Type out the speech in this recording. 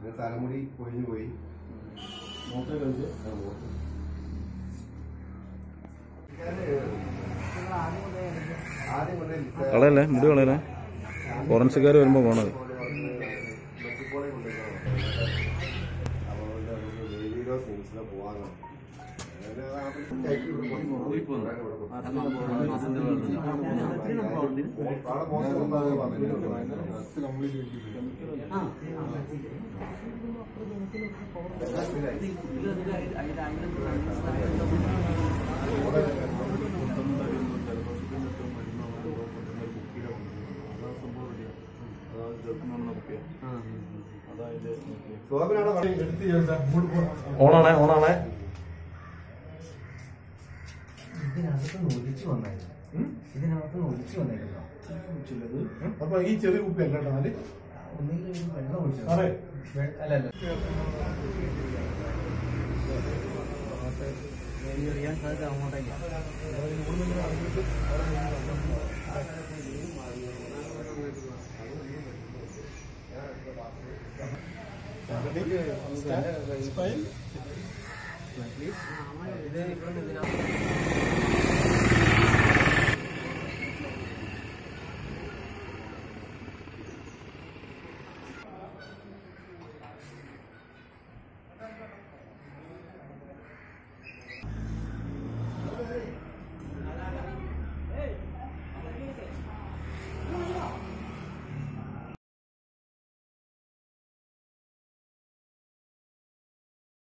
പിന്നെ തലമുടി കൊഴിഞ്ഞു പോയി മൂത്രമൊക്കെ കഴിച്ച് ആ, മുഖത്ത്. ആദ്യം കൊണ്ടേ ലിസ- കളയല്ലേ മുടി കളയല്ലേ ഫോറൻസിക്കാർ വരുമ്പോൾ പോണത് മെഡിക്കൽ കോളേജിൽ കൊണ്ടുപോയി അപ്പോൾ നമുക്ക് ബേബിയിലോ സിംസിലോ പോകാനോ അങ്ങനെ ആ കൈക്ക് ഇവിടെ പോയി ഇവിടെ പോയി. അവിടെ മോശം ഒന്നും പറഞ്ഞിട്ടുണ്ട് സോബിനാണ് പറയുന്നത് എടുത്ത് ചോദിച്ചാൽ ഓണാണേ ഓണാണേ ഇതിനകത്ത് ഒലിച്ചു വന്നായിരുന്നു ഇതിനകത്ത് ഒലിച്ചു വന്നേക്കുന്നോ അപ്പൊ ഈ ചെറിയ കുപ്പി അല്ല കേട്ടോ നാല് ഒന്നെങ്കിലും ഒരു വെള്ളം ഒഴിച്ചു സാറേ അല്ല അല്ല അറിയാൻ സാധ്യത അങ്ങോട്ടേക്ക് സ്പൈൻ ഇത് ഇവിടെ നിന്നിനാ